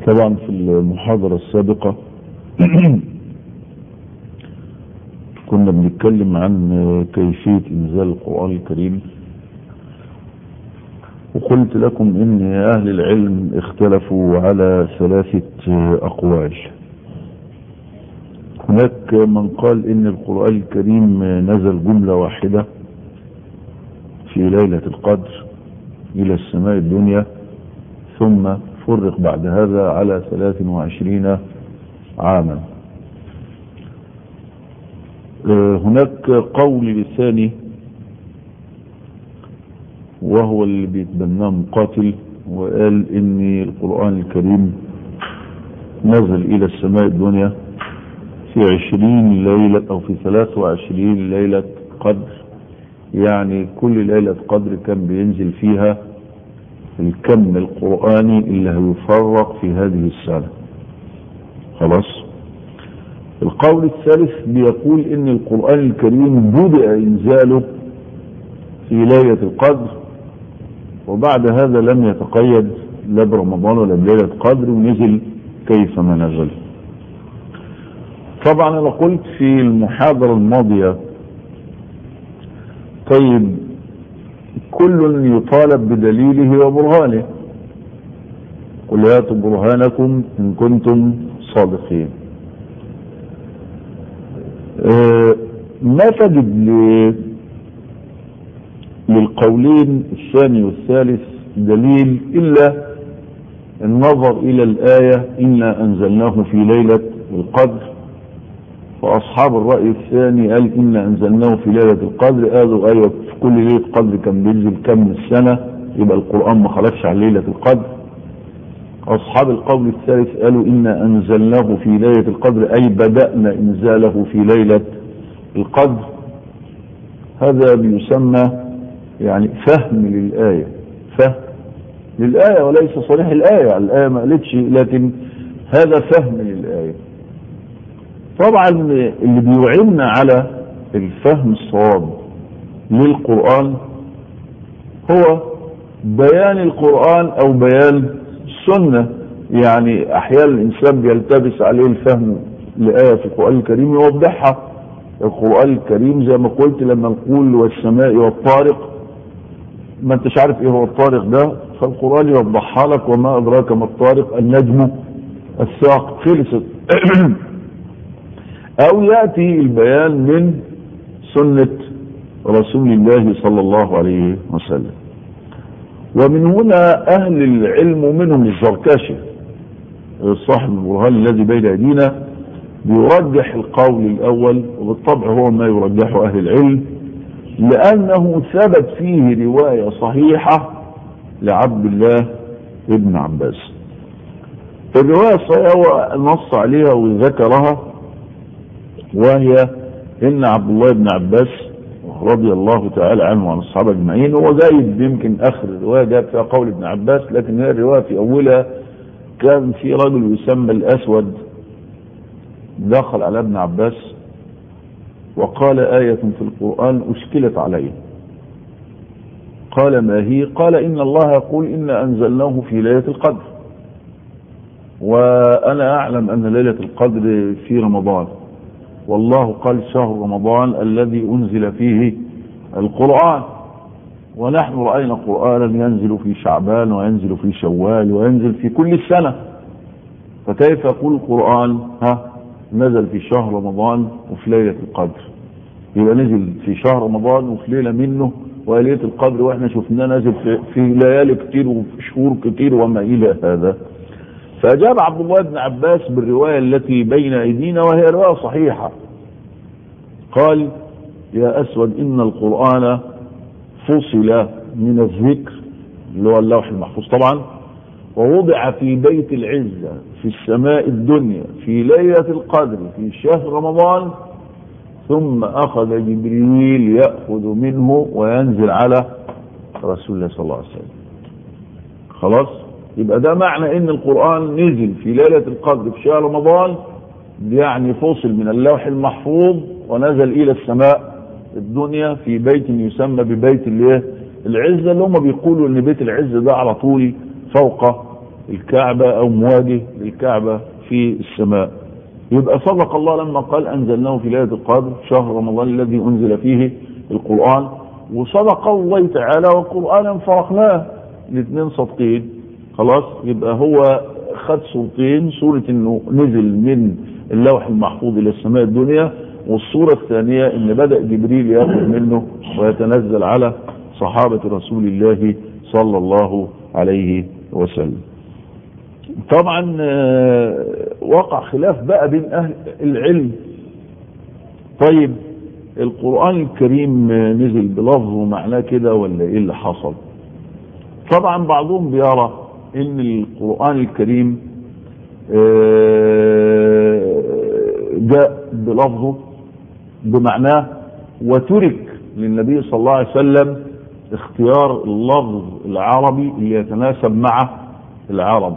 طبعا في المحاضرة السابقة كنا بنتكلم عن كيفية إنزال القرآن الكريم وقلت لكم إن أهل العلم اختلفوا على ثلاثة أقوال هناك من قال إن القرآن الكريم نزل جملة واحدة في ليلة القدر إلى السماء الدنيا ثم فرق بعد هذا على 23 عاما هناك قول ثاني وهو اللي بيتبناه مقاتل وقال ان القرآن الكريم نزل الى السماء الدنيا في عشرين ليلة او في ثلاث وعشرين ليلة قدر يعني كل ليلة قدر كان بينزل فيها الكم القرآني اللي هيفرق في هذه السنة خلاص القول الثالث بيقول ان القرآن الكريم بدأ انزاله في ليلة القدر وبعد هذا لم يتقيد لا برمضان ولا بليلة قدر ونزل كيفما نزل طبعا انا قلت في المحاضرة الماضية طيب كل يطالب بدليله وبرهانه قل هاتوا برهانكم ان كنتم صادقين اه ما تجد للقولين الثاني والثالث دليل الا النظر الى الايه انا انزلناه في ليله القدر فاصحاب الراي الثاني قال انا انزلناه في ليله القدر قالوا ايوه في كل ليله قدر كان بينزل كم من السنه يبقى القران ما خلقش عن ليله القدر اصحاب القول الثالث قالوا انا انزلناه في ليله القدر اي بدانا انزاله في ليله القدر هذا بيسمى يعني فهم للايه فهم للايه وليس صريح الايه الايه ما قالتش لكن هذا فهم للايه طبعا اللي بيعيننا على الفهم الصواب للقرآن هو بيان القرآن او بيان السنة يعني احيانا الانسان بيلتبس عليه الفهم لآية في القرآن الكريم يوضحها القرآن الكريم زي ما قلت لما نقول والسماء والطارق ما انتش عارف ايه هو الطارق ده فالقرآن يوضحها لك وما ادراك ما الطارق النجم الساق خلصت او يأتي البيان من سنة رسول الله صلى الله عليه وسلم ومن هنا اهل العلم منهم الزركشي صاحب البرهان الذي بين ايدينا بيرجح القول الاول وبالطبع هو ما يرجحه اهل العلم لانه ثبت فيه رواية صحيحة لعبد الله ابن عباس الرواية الصحيحة هو نص عليها وذكرها وهي ان عبد الله بن عباس رضي الله تعالى عنه وعن الصحابه اجمعين هو جايب يمكن اخر الروايه جاب فيها قول ابن عباس لكن هي الروايه في اولها كان في رجل يسمى الاسود دخل على ابن عباس وقال آية في القرآن أشكلت عليه قال ما هي قال إن الله يقول إنا أنزلناه في ليلة القدر وأنا أعلم أن ليلة القدر في رمضان والله قال شهر رمضان الذي أنزل فيه القرآن ونحن رأينا قرآنا ينزل في شعبان وينزل في شوال وينزل في كل السنة فكيف يقول القرآن ها نزل في شهر رمضان وفي ليلة القدر يبقى نزل في شهر رمضان وفي ليلة منه وليلة القدر واحنا شفناه نازل في, في ليالي كتير وفي شهور كتير وما إلى هذا فأجاب عبد الله بن عباس بالرواية التي بين أيدينا وهي رواية صحيحة قال يا أسود إن القرآن فصل من الذكر اللي هو اللوح المحفوظ طبعا ووضع في بيت العزة في السماء الدنيا في ليلة القدر في شهر رمضان ثم أخذ جبريل يأخذ منه وينزل على رسول الله صلى الله عليه وسلم خلاص يبقى ده معنى ان القرآن نزل في ليلة القدر في شهر رمضان يعني فصل من اللوح المحفوظ ونزل الى السماء الدنيا في بيت يسمى ببيت الايه العزة اللي هم بيقولوا ان بيت العزة ده على طول فوق الكعبة او مواجه للكعبة في السماء يبقى صدق الله لما قال انزلناه في ليلة القدر شهر رمضان الذي انزل فيه القرآن وصدق الله تعالى وقرآنا فرقناه الاثنين صادقين خلاص يبقى هو خد صورتين صورة انه نزل من اللوح المحفوظ الى السماء الدنيا والصورة الثانية ان بدأ جبريل ياخذ منه ويتنزل على صحابة رسول الله صلى الله عليه وسلم طبعا وقع خلاف بقى بين اهل العلم طيب القرآن الكريم نزل بلفظ ومعناه كده ولا ايه اللي حصل طبعا بعضهم بيرى ان القرآن الكريم جاء بلفظه بمعناه وترك للنبي صلى الله عليه وسلم اختيار اللفظ العربي اللي يتناسب مع العرب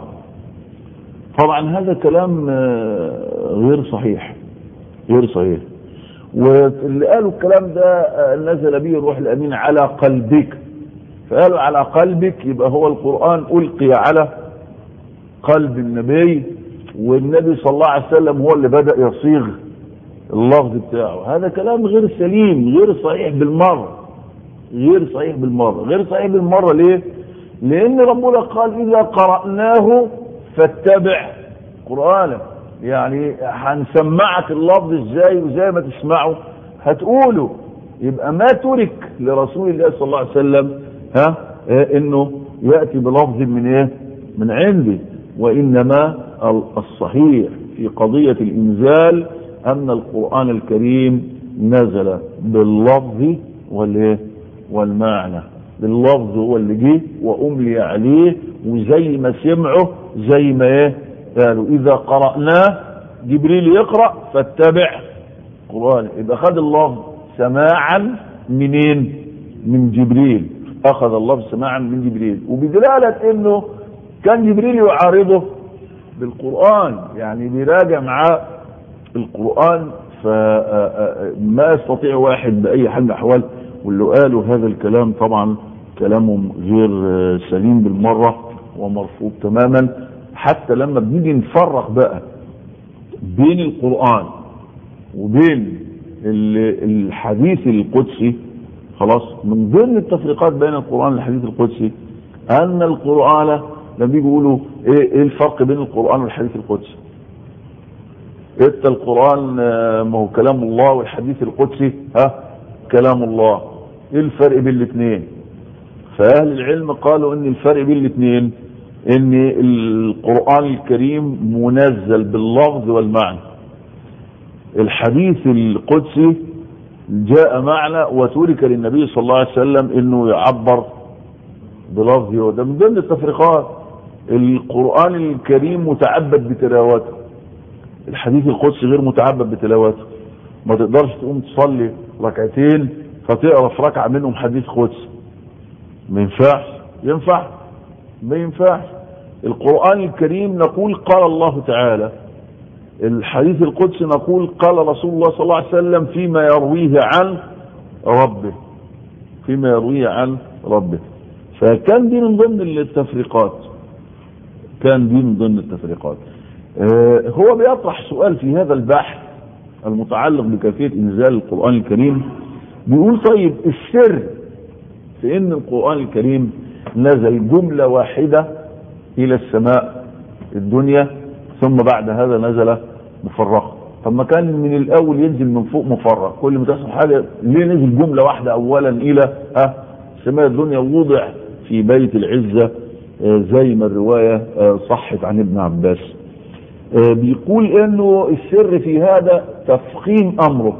طبعا هذا كلام غير صحيح غير صحيح واللي قالوا الكلام ده نزل به الروح الامين على قلبك فقالوا على قلبك يبقى هو القرآن ألقي على قلب النبي والنبي صلى الله عليه وسلم هو اللي بدأ يصيغ اللفظ بتاعه هذا كلام غير سليم غير صحيح بالمرة غير صحيح بالمرة غير صحيح بالمرة ليه لأن ربنا قال إذا قرأناه فاتبع قرآنه يعني هنسمعك اللفظ ازاي وزي ما تسمعه هتقوله يبقى ما ترك لرسول الله صلى الله عليه وسلم ها إيه انه ياتي بلفظ من ايه من عندي وانما الصحيح في قضيه الانزال ان القران الكريم نزل باللفظ والايه والمعنى باللفظ هو اللي جه واملي عليه وزي ما سمعه زي ما ايه قالوا اذا قراناه جبريل يقرا فاتبع قران يبقى خد اللفظ سماعا منين من جبريل اخذ اللفظ سماعا من جبريل وبدلالة انه كان جبريل يعارضه بالقرآن يعني بيراجع معاه القرآن فما يستطيع واحد بأي حال من الأحوال واللي قالوا هذا الكلام طبعا كلامهم غير سليم بالمرة ومرفوض تماما حتى لما بنيجي نفرق بقى بين القرآن وبين الحديث القدسي خلاص من ضمن التفريقات بين القرآن والحديث القدسي أن القرآن لما بيقولوا إيه, إيه الفرق بين القرآن والحديث القدسي إنت القرآن ما هو كلام الله والحديث القدسي ها كلام الله إيه الفرق بين الاثنين فأهل العلم قالوا إن الفرق بين الاثنين إن القرآن الكريم منزل باللفظ والمعنى الحديث القدسي جاء معنا وترك للنبي صلى الله عليه وسلم انه يعبر بلفظه وده من ضمن التفريقات القرآن الكريم متعبد بتلاوته الحديث القدسي غير متعبد بتلاوته ما تقدرش تقوم تصلي ركعتين فتقرا في ركعه منهم حديث قدسي ما ينفعش ينفع ما ينفعش القرآن الكريم نقول قال الله تعالى الحديث القدسي نقول قال رسول الله صلى الله عليه وسلم فيما يرويه عن ربه فيما يرويه عن ربه فكان دي من ضمن التفريقات كان دي من ضمن التفريقات آه هو بيطرح سؤال في هذا البحث المتعلق بكيفية إنزال القرآن الكريم بيقول طيب السر في إن القرآن الكريم نزل جملة واحدة إلى السماء الدنيا ثم بعد هذا نزل مفرقة طب ما كان من الاول ينزل من فوق مفرق كل ما تحصل حاجه ليه نزل جمله واحده اولا الى اه سماء الدنيا وضع في بيت العزه آه زي ما الروايه آه صحت عن ابن عباس آه بيقول انه السر في هذا تفخيم امره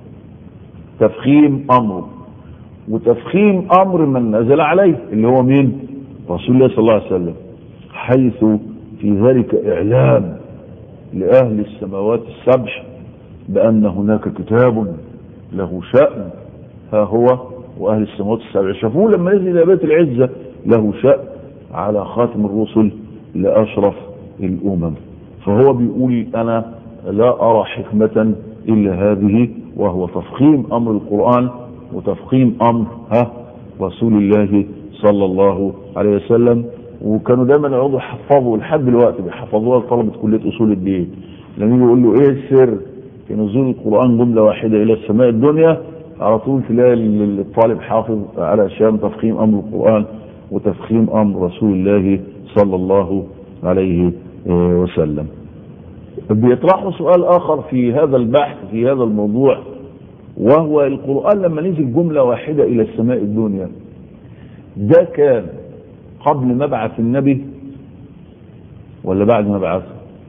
تفخيم امره وتفخيم امر من نزل عليه اللي هو مين رسول الله صلى الله عليه وسلم حيث في ذلك اعلام لأهل السماوات السبع بأن هناك كتاب له شأن ها هو وأهل السماوات السبع شافوه لما نزل إلى بيت العزة له شأن على خاتم الرسل لأشرف الأمم فهو بيقول أنا لا أرى حكمة إلا هذه وهو تفخيم أمر القرآن وتفخيم أمر ها رسول الله صلى الله عليه وسلم وكانوا دايما يقعدوا يحفظوا لحد دلوقتي بيحفظوها لطلبه كليه اصول الدين لما يجي يقول له ايه السر في نزول القران جمله واحده الى السماء الدنيا على طول تلاقي الطالب حافظ على شان تفخيم امر القران وتفخيم امر رسول الله صلى الله عليه وسلم بيطرحوا سؤال اخر في هذا البحث في هذا الموضوع وهو القرآن لما نزل جملة واحدة إلى السماء الدنيا ده كان قبل مبعث النبي ولا بعد مبعثه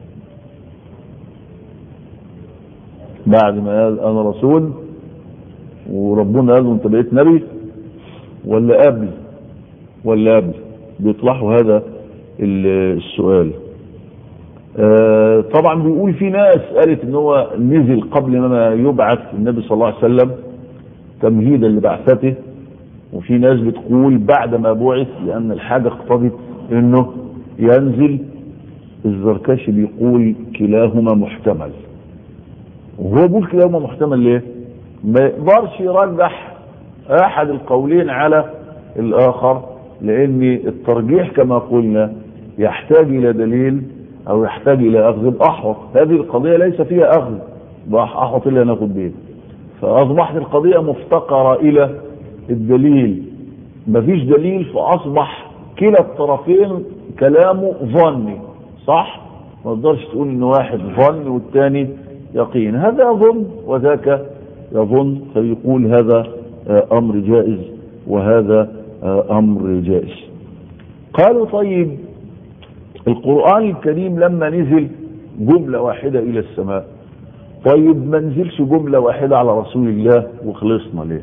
بعد ما قال أنا رسول وربنا قال له أنت بقيت نبي ولا قبل ولا قبل بيطرحوا هذا السؤال آه طبعا بيقول في ناس قالت ان هو نزل قبل ما يبعث النبي صلى الله عليه وسلم تمهيدا لبعثته وفي ناس بتقول بعد ما بعث لان الحاجه اقتضت انه ينزل الزركشي بيقول كلاهما محتمل وهو بيقول كلاهما محتمل ليه؟ ما يقدرش يرجح احد القولين على الاخر لان الترجيح كما قلنا يحتاج الى دليل او يحتاج الى اخذ الاحوط هذه القضية ليس فيها اخذ احوط الا ناخد به فاصبحت القضية مفتقرة الى الدليل مفيش دليل فاصبح كلا الطرفين كلامه ظني صح ما تقدرش تقول ان واحد ظن والثاني يقين هذا يظن وذاك يظن فيقول هذا امر جائز وهذا امر جائز قالوا طيب القرآن الكريم لما نزل جملة واحدة إلى السماء طيب ما نزلش جملة واحدة على رسول الله وخلصنا ليه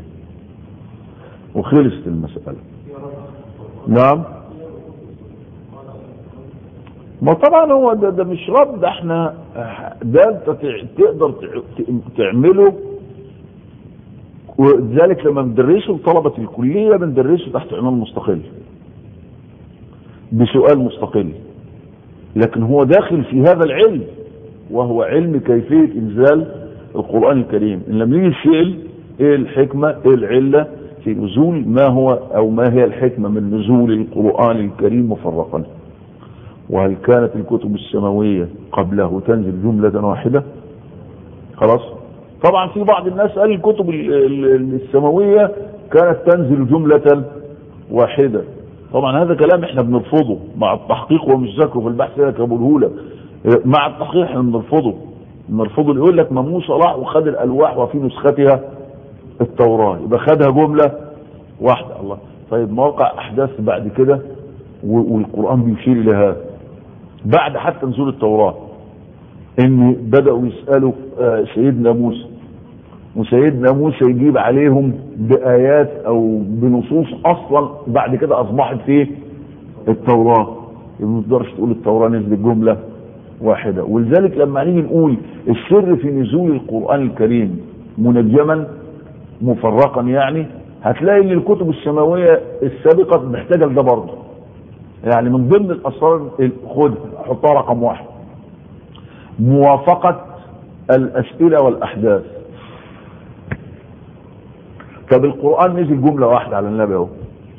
وخلصت المسألة نعم ما طبعا هو ده, ده مش رد ده احنا ده انت تقدر تعمله ولذلك لما بندرسه لطلبة الكلية بندرسه تحت عنوان مستقل بسؤال مستقل لكن هو داخل في هذا العلم وهو علم كيفية إنزال القرآن الكريم إن لم يجي السئل إيه الحكمة إيه العلة في نزول ما هو أو ما هي الحكمة من نزول القرآن الكريم مفرقا وهل كانت الكتب السماوية قبله تنزل جملة واحدة خلاص طبعا في بعض الناس قال الكتب السماوية كانت تنزل جملة واحدة طبعا هذا كلام احنا بنرفضه مع التحقيق ومش ذاكره في البحث ده كبره لك مع التحقيق احنا بنرفضه بنرفضه يقول لك ما موسى راح وخد الالواح وفي نسختها التوراه يبقى خدها جمله واحده الله طيب موقع احداث بعد كده والقران بيشير الى هذا بعد حتى نزول التوراه ان بداوا يسالوا سيدنا موسى وسيدنا موسى يجيب عليهم بآيات أو بنصوص أصلا بعد كده أصبحت في التوراة ما تقدرش تقول التوراة نزلت جملة واحدة ولذلك لما نيجي نقول السر في نزول القرآن الكريم منجما مفرقا يعني هتلاقي ان الكتب السماوية السابقة محتاجة لده برضه يعني من ضمن الاسرار خد حطها رقم واحد موافقة الاسئلة والاحداث طب القرآن نزل جملة واحدة على النبي اهو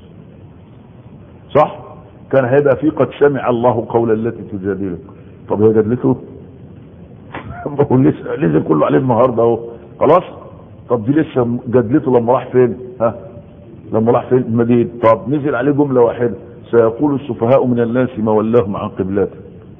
صح كان هيبقى فيه قد سمع الله قول التي تجادلك طب هي جدلته بقول لسه نزل كله عليه النهارده اهو خلاص طب دي لسه جدلته لما راح فين ها لما راح فين المدينة طب نزل عليه جملة واحدة سيقول السفهاء من الناس ما ولاهم عن قبلته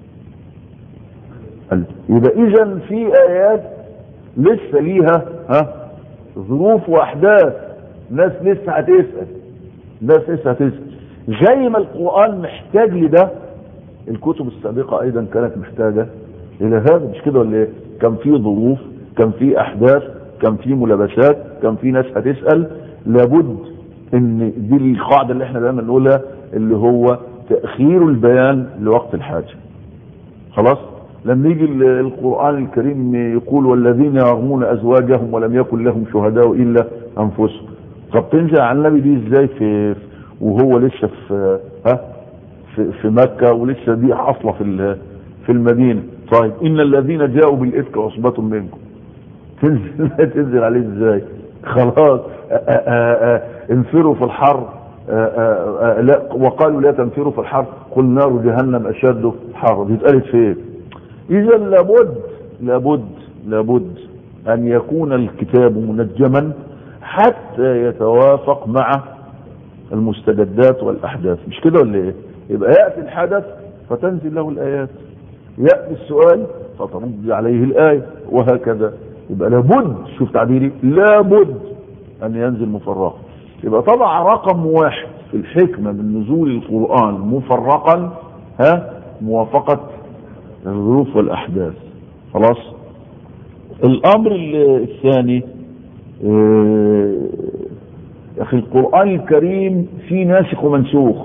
يبقى اذا في ايات لسه ليها ها ظروف واحداث ناس لسه هتسال ناس لسه هتسال زي ما القران محتاج لده الكتب السابقه ايضا كانت محتاجه الى هذا مش كده ولا ايه كان في ظروف كان في احداث كان في ملابسات كان في ناس هتسال لابد ان دي القاعده اللي احنا دايما نقولها اللي هو تاخير البيان لوقت الحاجه خلاص لما يجي القرآن الكريم يقول والذين يرمون أزواجهم ولم يكن لهم شهداء إلا أنفسهم طب تنزل على النبي دي ازاي في وهو لسه في ها في, في مكة ولسه دي حاصلة في في المدينة طيب إن الذين جاءوا بالإفك عصبة منكم تنزل تنزل عليه ازاي خلاص انفروا في الحر آآ آآ لا وقالوا لا تنفروا في الحر قل نار جهنم اشد حرا دي اتقالت في ايه اذا لابد لابد لابد ان يكون الكتاب منجما حتى يتوافق مع المستجدات والاحداث مش كده ولا ايه يبقى ياتي الحدث فتنزل له الايات ياتي السؤال فترد عليه الايه وهكذا يبقى لابد شوف تعبيري لابد ان ينزل مفرقا يبقى طبعا رقم واحد في الحكمه من نزول القران مفرقا ها موافقه الظروف والاحداث خلاص الامر الثاني يا اخي القران الكريم فيه ناسخ ومنسوخ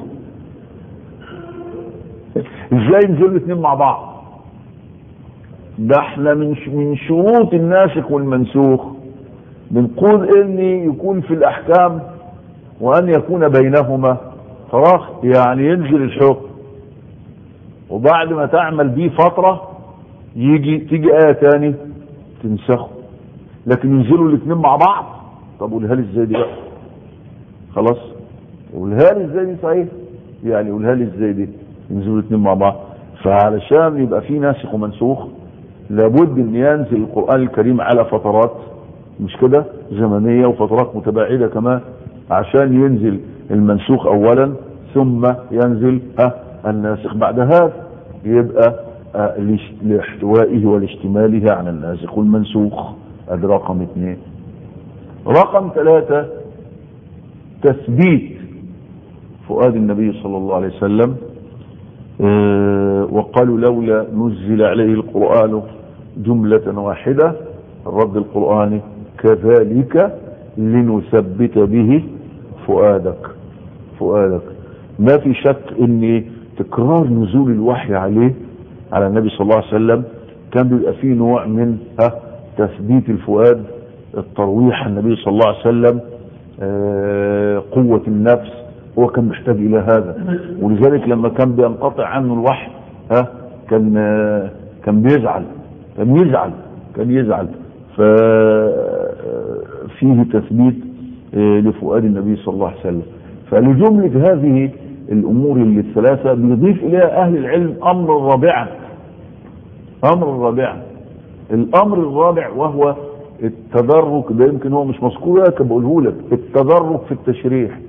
ازاي نزلوا الاثنين مع بعض ده احنا من من شروط الناسخ والمنسوخ بنقول ان يكون في الاحكام وان يكون بينهما فراغ يعني ينزل الحكم وبعد ما تعمل بيه فترة يجي تيجي آية تاني تنسخه لكن ينزلوا الاثنين مع بعض طب قولها لي ازاي دي بقى خلاص قولها لي ازاي دي صحيح يعني قولها لي ازاي دي ينزلوا الاثنين مع بعض فعلشان يبقى في ناسخ ومنسوخ لابد ان ينزل القرآن الكريم على فترات مش كده زمنية وفترات متباعدة كمان عشان ينزل المنسوخ اولا ثم ينزل ها الناسخ بعد هذا يبقى آه لاحتوائه ولاشتماله على الناسخ والمنسوخ ادي رقم اثنين رقم ثلاثة تثبيت فؤاد النبي صلى الله عليه وسلم آه وقالوا لولا نزل عليه القرآن جملة واحدة الرد القرآني كذلك لنثبت به فؤادك فؤادك ما في شك ان تكرار نزول الوحي عليه على النبي صلى الله عليه وسلم كان بيبقى فيه نوع من ها تثبيت الفؤاد الترويح النبي صلى الله عليه وسلم آه قوة النفس هو كان محتاج الى هذا ولذلك لما كان بينقطع عنه الوحي ها كان آه كان بيزعل كان يزعل كان يزعل ففيه تثبيت آه لفؤاد النبي صلى الله عليه وسلم فلجملة هذه الامور اللي الثلاثة بيضيف اليها اهل العلم امر رابعا امر رابعا الامر الرابع وهو التدرج ده يمكن هو مش مذكور لك بقوله لك التدرج في التشريح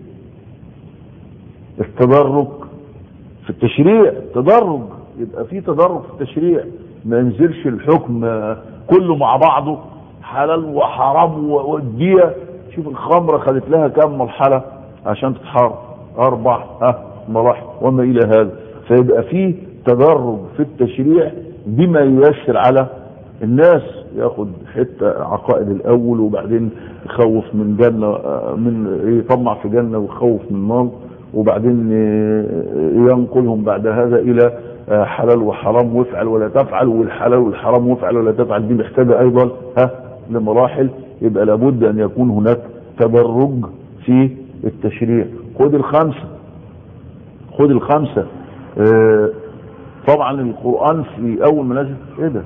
التدرج في التشريع التدرج يبقى في تدرج في التشريع ما ينزلش الحكم كله مع بعضه حلال وحرام والدية شوف الخمرة خدت لها كام مرحلة عشان تتحرم اربع ها مراحل وما الى هذا فيبقى فيه تدرج في التشريع بما ييسر على الناس ياخد حته عقائد الاول وبعدين يخوف من جنه من يطمع في جنه ويخوف من نار وبعدين ينقلهم بعد هذا الى حلال وحرام وافعل ولا تفعل والحلال والحرام وافعل ولا تفعل دي محتاجه ايضا ها لمراحل يبقى لابد ان يكون هناك تدرج في التشريع خد الخمسه خد الخمسه اه طبعا القران في اول ما نزل ايه ده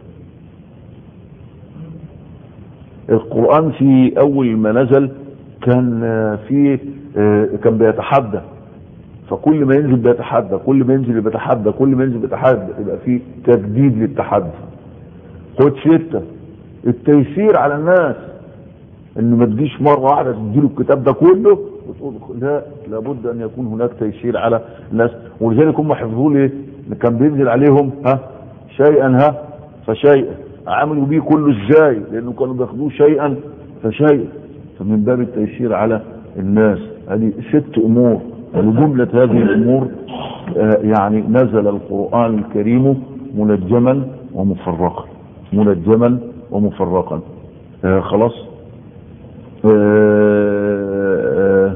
القرآن في أول ما نزل كان في كان بيتحدى فكل ما ينزل بيتحدى كل ما ينزل بيتحدى كل ما ينزل بيتحدى يبقى في تجديد للتحدي خد ستة التيسير على الناس ان ما تجيش مرة واحدة تديله الكتاب ده كله وتقول لا لابد ان يكون هناك تيسير على الناس ولذلك هم حفظوا لي كان بينزل عليهم ها شيئا ها فشيئا عملوا بيه كله ازاي لانه كانوا بياخدوه شيئا فشيئا فمن باب التيسير على الناس هذه ست امور ولجملة هذه الامور آه يعني نزل القرآن الكريم منجما ومفرقا منجما ومفرقا آه خلاص آه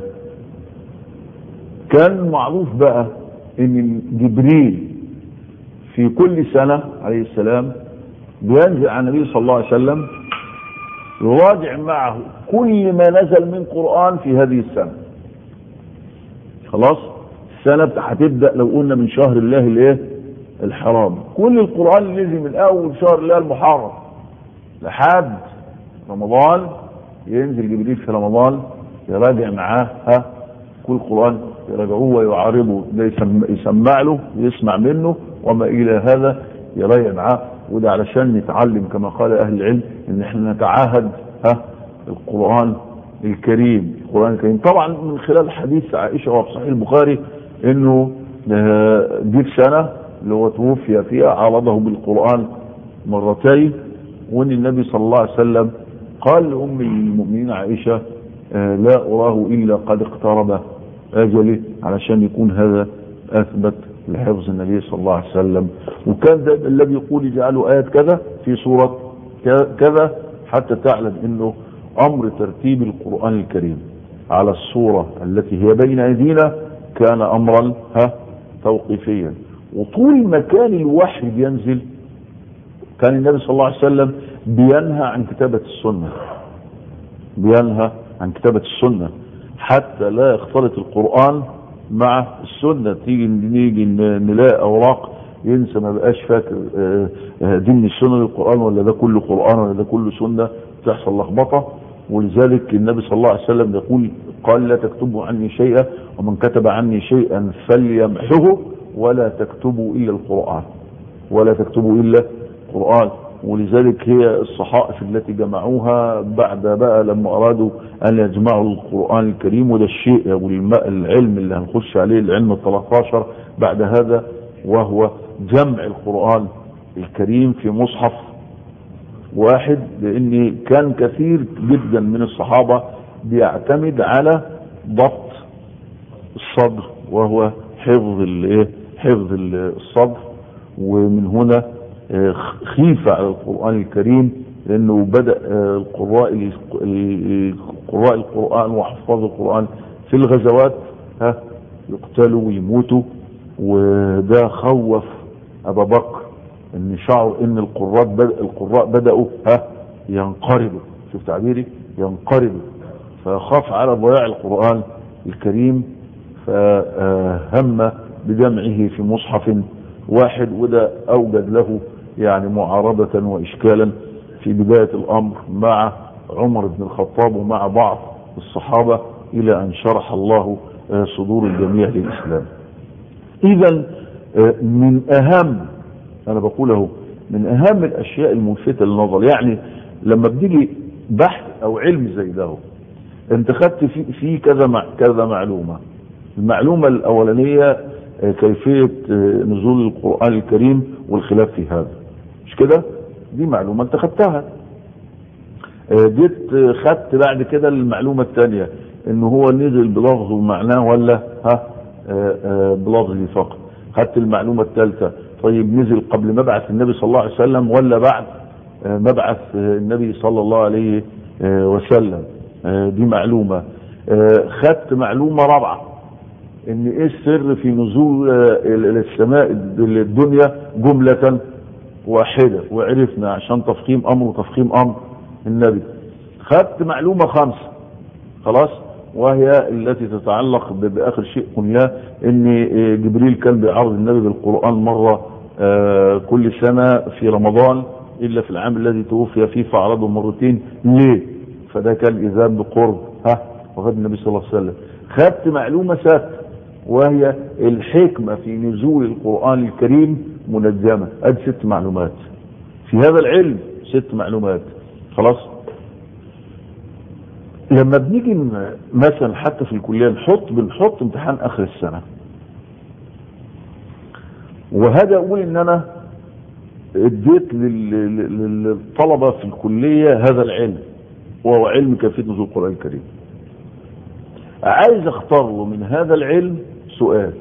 كان معروف بقى ان جبريل في كل سنة عليه السلام بينزل على النبي صلى الله عليه وسلم يراجع معه كل ما نزل من قرآن في هذه السنة خلاص السنة هتبدأ لو قلنا من شهر الله الايه الحرام كل القرآن اللي نزل من اول شهر الله المحرم لحد رمضان ينزل جبريل في رمضان يراجع معاه ها كل قرآن يراجعوه ويعارضه ده يسمع, يسمع له يسمع منه وما إلى هذا يراجع معاه وده علشان نتعلم كما قال أهل العلم إن احنا نتعاهد ها القرآن الكريم القرآن الكريم طبعا من خلال حديث عائشة وفي صحيح البخاري انه دي في سنة اللي هو توفي فيها عرضه بالقرآن مرتين وان النبي صلى الله عليه وسلم قال لأم المؤمنين عائشة لا أراه إلا قد اقترب أجله علشان يكون هذا أثبت لحفظ النبي صلى الله عليه وسلم وكان ده الذي يقول اجعلوا آيات كذا في سورة كذا حتى تعلم انه امر ترتيب القرآن الكريم على الصورة التي هي بين ايدينا كان امرا ها توقيفيا وطول ما كان الوحي بينزل كان النبي صلى الله عليه وسلم بينهى عن كتابة السنة بينهى عن كتابة السنة حتى لا يختلط القرآن مع السنة تيجي نيجي نلاقي اوراق ينسى ما بقاش فاكر دي من السنة للقرآن ولا ده كله قرآن ولا ده كله سنة تحصل لخبطة ولذلك النبي صلى الله عليه وسلم يقول قال لا تكتبوا عني شيئا ومن كتب عني شيئا فليمحه ولا تكتبوا إلا القرآن ولا تكتبوا إلا القرآن ولذلك هي الصحائف التي جمعوها بعد بقى لما أرادوا أن يجمعوا القرآن الكريم وده الشيء العلم اللي هنخش عليه العلم ال 13 بعد هذا وهو جمع القرآن الكريم في مصحف واحد لأن كان كثير جدا من الصحابة بيعتمد على ضبط الصدر وهو حفظ الايه حفظ الصدر ومن هنا خيفة على القرآن الكريم لأنه بدأ القراء قراء القرآن وحفاظ القرآن في الغزوات ها يقتلوا ويموتوا وده خوف أبا بكر ان شعر ان القراء بدأ القراء بدأوا ها ينقرضوا شوف تعبيري ينقرضوا فخاف على ضياع القرآن الكريم فهم بجمعه في مصحف واحد وده اوجد له يعني معارضة واشكالا في بداية الامر مع عمر بن الخطاب ومع بعض الصحابة الى ان شرح الله صدور الجميع للاسلام اذا من اهم انا بقوله من اهم الاشياء الملفتة للنظر يعني لما بتيجي بحث او علم زي ده انت خدت في, في كذا مع كذا معلومة المعلومة الاولانية كيفية نزول القرآن الكريم والخلاف في هذا مش كده دي معلومة انت خدتها جيت خدت بعد كده المعلومة الثانية ان هو نزل بلفظه ومعناه ولا ها بلفظه فقط خدت المعلومة الثالثة طيب نزل قبل مبعث النبي صلى الله عليه وسلم ولا بعد مبعث النبي صلى الله عليه وسلم دي معلومة خدت معلومة رابعة ان ايه السر في نزول السماء الدنيا جملة واحدة وعرفنا عشان تفخيم امر وتفخيم امر النبي خدت معلومة خمسة خلاص وهي التي تتعلق باخر شيء قلناه ان جبريل كان بيعرض النبي بالقرآن مرة كل سنة في رمضان الا في العام الذي توفي فيه فعرضه مرتين ليه فده كان اذان بقرب ها وخد النبي صلى الله عليه وسلم خدت معلومة سادسة وهي الحكمة في نزول القرآن الكريم منجمة ادي ست معلومات في هذا العلم ست معلومات خلاص لما بنيجي مثلا حتى في الكلية نحط بنحط امتحان اخر السنة وهذا اقول ان انا اديت للطلبة في الكلية هذا العلم وهو علم كيفية نزول القرآن الكريم عايز اختار له من هذا العلم سؤال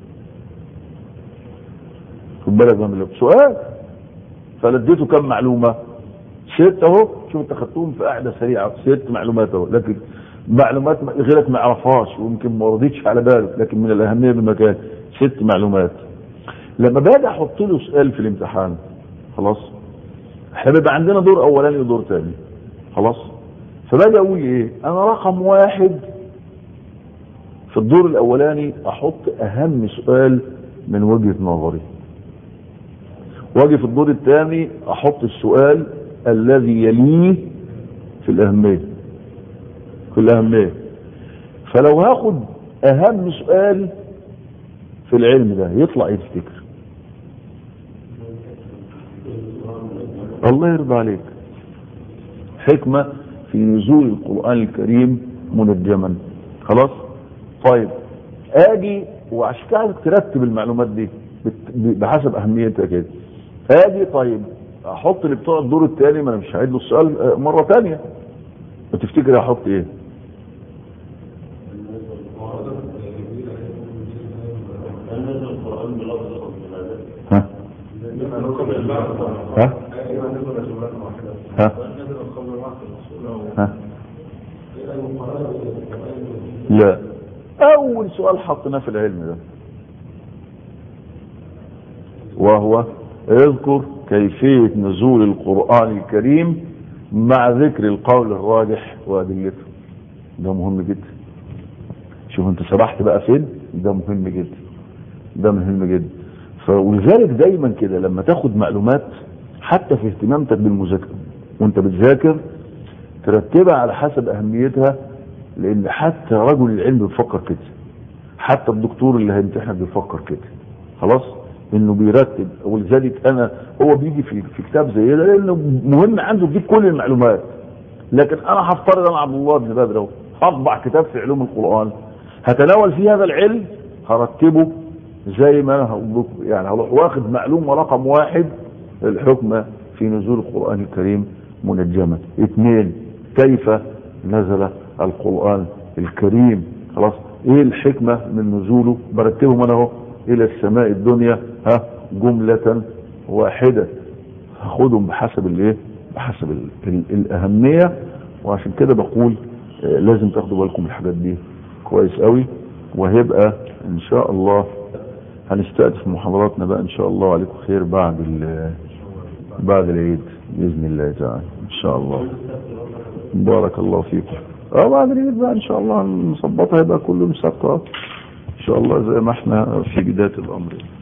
خد بالك من سؤال فلديته كم معلومة ست اهو شوف انت خدتهم في قاعدة سريعة ست معلومات اهو لكن معلومات غيرك ما يعرفهاش ويمكن ما رضيتش على باله لكن من الاهمية بالمكان ست معلومات لما باجي احط له سؤال في الامتحان خلاص احنا بيبقى عندنا دور اولاني ودور ثاني خلاص فباجي اقول ايه انا رقم واحد في الدور الاولاني احط اهم سؤال من وجهة نظري واجي في الدور الثاني احط السؤال الذي يليه في الاهمية في الاهمية فلو هاخد اهم سؤال في العلم ده يطلع ايه تفتكر الله يرضى عليك حكمة في نزول القرآن الكريم منجما خلاص طيب اجي وعشان كده ترتب المعلومات دي بت- بحسب اهميتها كده اجي طيب احط اللي بتوع الدور الثاني ما انا مش هعيد له السؤال آه، مره ثانيه وتفتكر احط ايه ها ها ها ها لا اول سؤال حطيناه في العلم ده وهو اذكر كيفية نزول القرآن الكريم مع ذكر القول الراجح وأدلته ده مهم جدا شوف انت سرحت بقى فين ده مهم جدا ده مهم جدا ف- ولذلك دايما كده لما تاخد معلومات حتى في اهتمامك بالمذاكرة وانت بتذاكر ترتبها على حسب اهميتها لان حتى رجل العلم بيفكر كده حتى الدكتور اللي هيمتحنك بيفكر كده خلاص انه بيرتب ولذلك انا هو بيجي في في كتاب زي ده لانه مهم عنده يجيب كل المعلومات لكن انا هفترض انا عبد الله بن بدر اهو هطبع كتاب في علوم القران هتناول فيه هذا العلم هرتبه زي ما انا هقول لكم يعني هروح واخد معلومه رقم واحد الحكمه في نزول القران الكريم منجما اثنين كيف نزل القران الكريم خلاص ايه الحكمه من نزوله برتبهم انا اهو الى السماء الدنيا ها جمله واحده هاخدهم بحسب الايه بحسب ال ال الاهميه وعشان كده بقول آه، لازم تاخدوا بالكم من الحاجات دي كويس قوي وهيبقى ان شاء الله هنستأنف محاضراتنا بقى ان شاء الله عليكم خير بعد ال- بعد العيد باذن الله تعالى ان شاء الله بارك الله فيكم اه بعد العيد بقى ان شاء الله نظبطها يبقى كله مسابقه ان شاء الله زي ما احنا في بدايه الامر